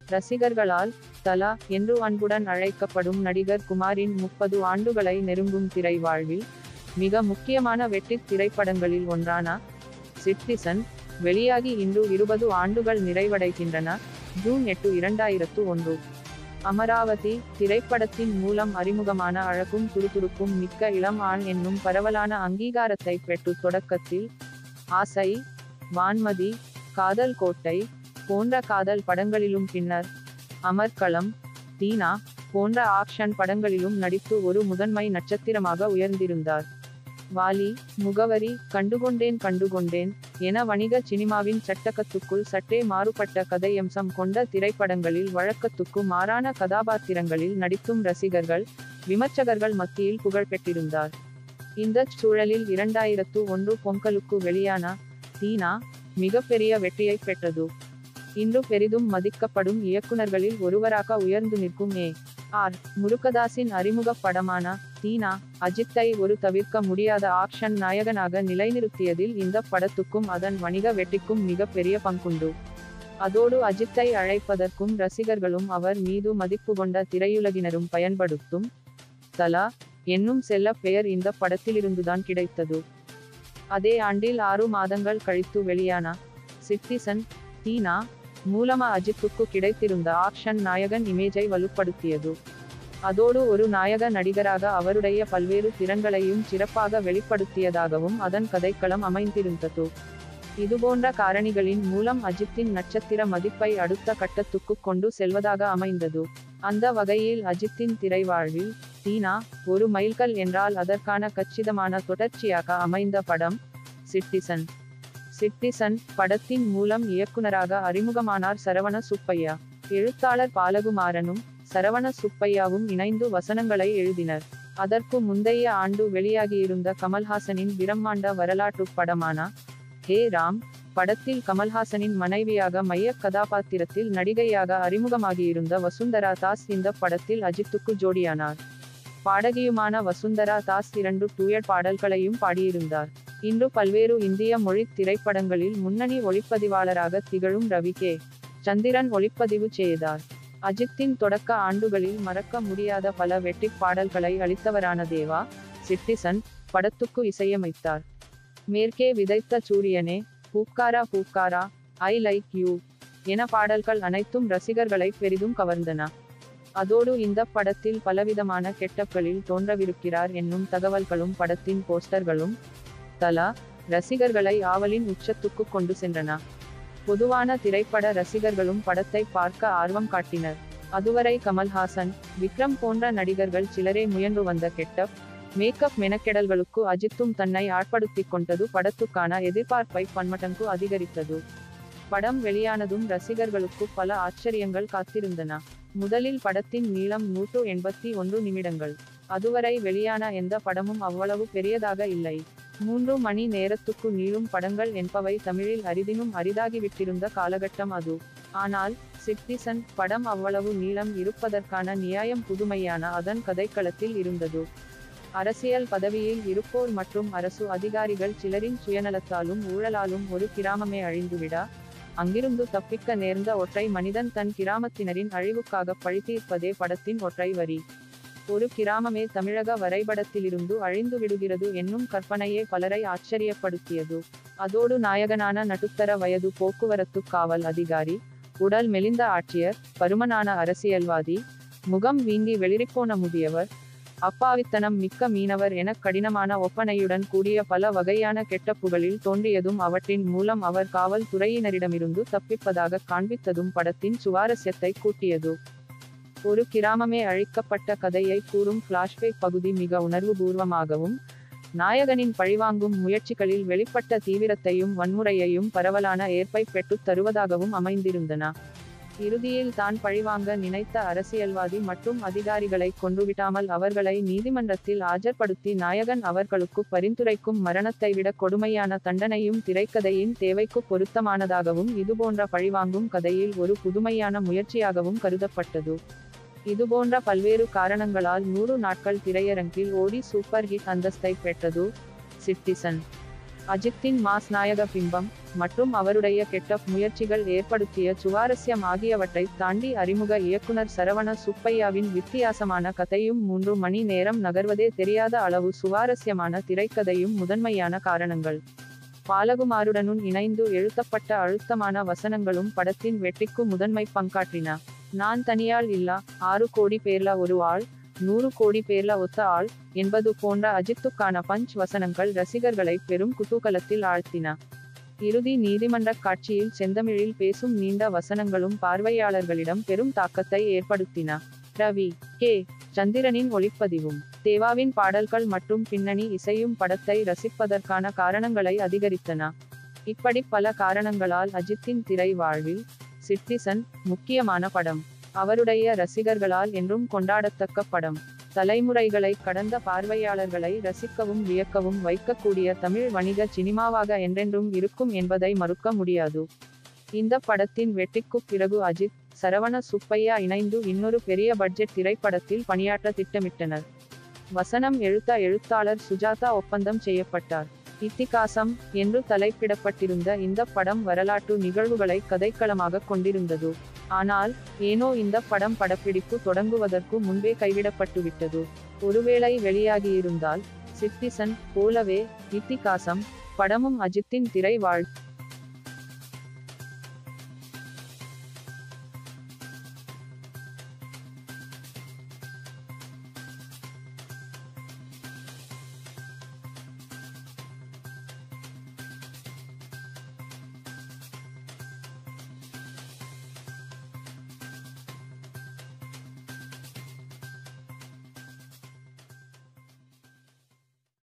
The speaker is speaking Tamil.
ரசிகர்களால் தலா என்று அன்புடன் அழைக்கப்படும் நடிகர் குமாரின் முப்பது ஆண்டுகளை நெருங்கும் திரை வாழ்வில் மிக முக்கியமான வெற்றித் திரைப்படங்களில் ஒன்றான சிட்டிசன் வெளியாகி இன்று இருபது ஆண்டுகள் நிறைவடைகின்றன ஜூன் எட்டு இரண்டாயிரத்து ஒன்று அமராவதி திரைப்படத்தின் மூலம் அறிமுகமான அழகும் துருதுருப்பும் மிக்க இளம் ஆண் என்னும் பரவலான அங்கீகாரத்தை பெற்று தொடக்கத்தில் ஆசை வான்மதி காதல் கோட்டை போன்ற காதல் படங்களிலும் பின்னர் அமர்க்களம் தீனா போன்ற ஆக்ஷன் படங்களிலும் நடித்து ஒரு முதன்மை நட்சத்திரமாக உயர்ந்திருந்தார் வாலி முகவரி கண்டுகொண்டேன் கண்டுகொண்டேன் என வணிக சினிமாவின் சட்டகத்துக்குள் சற்றே மாறுபட்ட கதையம்சம் கொண்ட திரைப்படங்களில் வழக்கத்துக்கு மாறான கதாபாத்திரங்களில் நடித்தும் ரசிகர்கள் விமர்சகர்கள் மத்தியில் புகழ் பெற்றிருந்தார் இந்த சூழலில் இரண்டாயிரத்து ஒன்று பொங்கலுக்கு வெளியான தீனா மிகப்பெரிய வெற்றியை பெற்றது இன்று பெரிதும் மதிக்கப்படும் இயக்குனர்களில் ஒருவராக உயர்ந்து நிற்கும் ஏ ஆர் முருகதாஸின் அறிமுக படமான தீனா அஜித்தை ஒரு தவிர்க்க முடியாத ஆக்ஷன் நாயகனாக நிலைநிறுத்தியதில் இந்த படத்துக்கும் அதன் வணிக வெற்றிக்கும் மிகப்பெரிய பங்குண்டு அதோடு அஜித்தை அழைப்பதற்கும் ரசிகர்களும் அவர் மீது மதிப்பு கொண்ட திரையுலகினரும் பயன்படுத்தும் தலா என்னும் செல்ல பெயர் இந்த படத்திலிருந்துதான் கிடைத்தது அதே ஆண்டில் ஆறு மாதங்கள் கழித்து வெளியான சிட்டிசன் தீனா மூலமா அஜித்துக்கு கிடைத்திருந்த ஆக்ஷன் நாயகன் இமேஜை வலுப்படுத்தியது அதோடு ஒரு நாயக நடிகராக அவருடைய பல்வேறு திறன்களையும் சிறப்பாக வெளிப்படுத்தியதாகவும் அதன் கதைக்களம் அமைந்திருந்தது இதுபோன்ற காரணிகளின் மூலம் அஜித்தின் நட்சத்திர மதிப்பை அடுத்த கட்டத்துக்கு கொண்டு செல்வதாக அமைந்தது அந்த வகையில் அஜித்தின் திரைவாழ்வில் தீனா ஒரு மைல்கல் என்றால் அதற்கான கச்சிதமான தொடர்ச்சியாக அமைந்த படம் சிட்டிசன் சிட்டிசன் படத்தின் மூலம் இயக்குனராக அறிமுகமானார் சரவண சுப்பையா எழுத்தாளர் பாலகுமாரனும் சரவண சுப்பையாவும் இணைந்து வசனங்களை எழுதினர் அதற்கு முந்தைய ஆண்டு வெளியாகியிருந்த கமல்ஹாசனின் பிரம்மாண்ட வரலாற்று படமான ஹே ராம் படத்தில் கமல்ஹாசனின் மனைவியாக மைய கதாபாத்திரத்தில் நடிகையாக அறிமுகமாகியிருந்த வசுந்தரா தாஸ் இந்த படத்தில் அஜித்துக்கு ஜோடியானார் பாடகியுமான வசுந்தரா தாஸ் இரண்டு டூயட் பாடல்களையும் பாடியிருந்தார் இன்று பல்வேறு இந்திய மொழி திரைப்படங்களில் முன்னணி ஒளிப்பதிவாளராக திகழும் ரவி கே சந்திரன் ஒளிப்பதிவு செய்தார் அஜித்தின் தொடக்க ஆண்டுகளில் மறக்க முடியாத பல வெற்றிப் பாடல்களை அளித்தவரான தேவா சிட்டிசன் படத்துக்கு இசையமைத்தார் மேற்கே விதைத்த சூரியனே பூக்காரா பூக்காரா ஐ லைக் யூ என பாடல்கள் அனைத்தும் ரசிகர்களை பெரிதும் கவர்ந்தன அதோடு இந்த படத்தில் பலவிதமான கெட்டப்களில் தோன்றவிருக்கிறார் என்னும் தகவல்களும் படத்தின் போஸ்டர்களும் தலா ரசிகர்களை ஆவலின் உச்சத்துக்கு கொண்டு சென்றன பொதுவான திரைப்பட ரசிகர்களும் படத்தை பார்க்க ஆர்வம் காட்டினர் அதுவரை கமல்ஹாசன் விக்ரம் போன்ற நடிகர்கள் சிலரே முயன்று வந்த கெட்டப் மேக்கப் மெனக்கெடல்களுக்கு அஜித்தும் தன்னை ஆட்படுத்திக் கொண்டது படத்துக்கான எதிர்பார்ப்பை பன்மடங்கு அதிகரித்தது படம் வெளியானதும் ரசிகர்களுக்கு பல ஆச்சரியங்கள் காத்திருந்தன முதலில் படத்தின் நீளம் நூற்று எண்பத்தி ஒன்று நிமிடங்கள் அதுவரை வெளியான எந்த படமும் அவ்வளவு பெரியதாக இல்லை மூன்று மணி நேரத்துக்கு நீளும் படங்கள் என்பவை தமிழில் அரிதினும் அரிதாகிவிட்டிருந்த காலகட்டம் அது ஆனால் சிட்டிசன் படம் அவ்வளவு நீளம் இருப்பதற்கான நியாயம் புதுமையான அதன் கதைக்களத்தில் இருந்தது அரசியல் பதவியில் இருப்போர் மற்றும் அரசு அதிகாரிகள் சிலரின் சுயநலத்தாலும் ஊழலாலும் ஒரு கிராமமே அழிந்துவிட அங்கிருந்து தப்பிக்க நேர்ந்த ஒற்றை மனிதன் தன் கிராமத்தினரின் அழிவுக்காக பழித்தீர்ப்பதே படத்தின் ஒற்றை வரி ஒரு கிராமமே தமிழக வரைபடத்திலிருந்து அழிந்து விடுகிறது என்னும் கற்பனையே பலரை ஆச்சரியப்படுத்தியது அதோடு நாயகனான நடுத்தர வயது போக்குவரத்து காவல் அதிகாரி உடல் மெலிந்த ஆட்சியர் பருமனான அரசியல்வாதி முகம் வீங்கி வெளிரிப்போன முதியவர் அப்பாவித்தனம் மிக்க மீனவர் என கடினமான ஒப்பனையுடன் கூடிய பல வகையான கெட்டப்புகளில் தோன்றியதும் அவற்றின் மூலம் அவர் காவல் துறையினரிடமிருந்து தப்பிப்பதாக காண்பித்ததும் படத்தின் சுவாரஸ்யத்தை கூட்டியது ஒரு கிராமமே அழிக்கப்பட்ட கதையை கூறும் பிளாஷ்பேக் பகுதி மிக உணர்வுபூர்வமாகவும் நாயகனின் பழிவாங்கும் முயற்சிகளில் வெளிப்பட்ட தீவிரத்தையும் வன்முறையையும் பரவலான ஏற்பை பெற்றுத் தருவதாகவும் அமைந்திருந்தன இறுதியில் தான் பழிவாங்க நினைத்த அரசியல்வாதி மற்றும் அதிகாரிகளை கொன்றுவிட்டாமல் அவர்களை நீதிமன்றத்தில் ஆஜர்படுத்தி நாயகன் அவர்களுக்கு பரிந்துரைக்கும் மரணத்தை விட கொடுமையான தண்டனையும் திரைக்கதையின் தேவைக்கு பொருத்தமானதாகவும் இதுபோன்ற பழிவாங்கும் கதையில் ஒரு புதுமையான முயற்சியாகவும் கருதப்பட்டது இதுபோன்ற பல்வேறு காரணங்களால் நூறு நாட்கள் திரையரங்கில் ஓடி சூப்பர் ஹிட் அந்தஸ்தை பெற்றது சிட்டிசன் அஜித்தின் மாஸ் நாயக பிம்பம் மற்றும் அவருடைய கெட்ட முயற்சிகள் ஏற்படுத்திய சுவாரஸ்யம் ஆகியவற்றை தாண்டி அறிமுக இயக்குனர் சரவண சுப்பையாவின் வித்தியாசமான கதையும் மூன்று மணி நேரம் நகர்வதே தெரியாத அளவு சுவாரஸ்யமான திரைக்கதையும் முதன்மையான காரணங்கள் பாலகுமாருடனும் இணைந்து எழுத்தப்பட்ட அழுத்தமான வசனங்களும் படத்தின் வெற்றிக்கு முதன்மை பங்காற்றின நான் தனியாள் இல்லா ஆறு கோடி பேர்ல ஒரு ஆள் நூறு கோடி பேர்ல ஒத்த ஆள் என்பது போன்ற அஜித்துக்கான பஞ்ச் வசனங்கள் ரசிகர்களை பெரும் குதூகலத்தில் ஆழ்த்தின இறுதி நீதிமன்ற காட்சியில் செந்தமிழில் பேசும் நீண்ட வசனங்களும் பார்வையாளர்களிடம் பெரும் தாக்கத்தை ஏற்படுத்தின ரவி கே சந்திரனின் ஒளிப்பதிவும் தேவாவின் பாடல்கள் மற்றும் பின்னணி இசையும் படத்தை ரசிப்பதற்கான காரணங்களை அதிகரித்தன இப்படி பல காரணங்களால் அஜித்தின் திரை வாழ்வில் சிட்டிசன் முக்கியமான படம் அவருடைய ரசிகர்களால் என்றும் கொண்டாடத்தக்க படம் தலைமுறைகளை கடந்த பார்வையாளர்களை ரசிக்கவும் வியக்கவும் வைக்கக்கூடிய தமிழ் வணிக சினிமாவாக என்றென்றும் இருக்கும் என்பதை மறுக்க முடியாது இந்த படத்தின் வெற்றிக்குப் பிறகு அஜித் சரவண சுப்பையா இணைந்து இன்னொரு பெரிய பட்ஜெட் திரைப்படத்தில் பணியாற்ற திட்டமிட்டனர் வசனம் எழுத்த எழுத்தாளர் சுஜாதா ஒப்பந்தம் செய்யப்பட்டார் இத்திகாசம் என்று தலைப்பிடப்பட்டிருந்த இந்த படம் வரலாற்று நிகழ்வுகளை கதைக்களமாக கொண்டிருந்தது ஆனால் ஏனோ இந்த படம் படப்பிடிப்பு தொடங்குவதற்கு முன்பே கைவிடப்பட்டுவிட்டது ஒருவேளை வெளியாகியிருந்தால் சிட்டிசன் போலவே இத்திகாசம் படமும் அஜித்தின் திரை வாழ்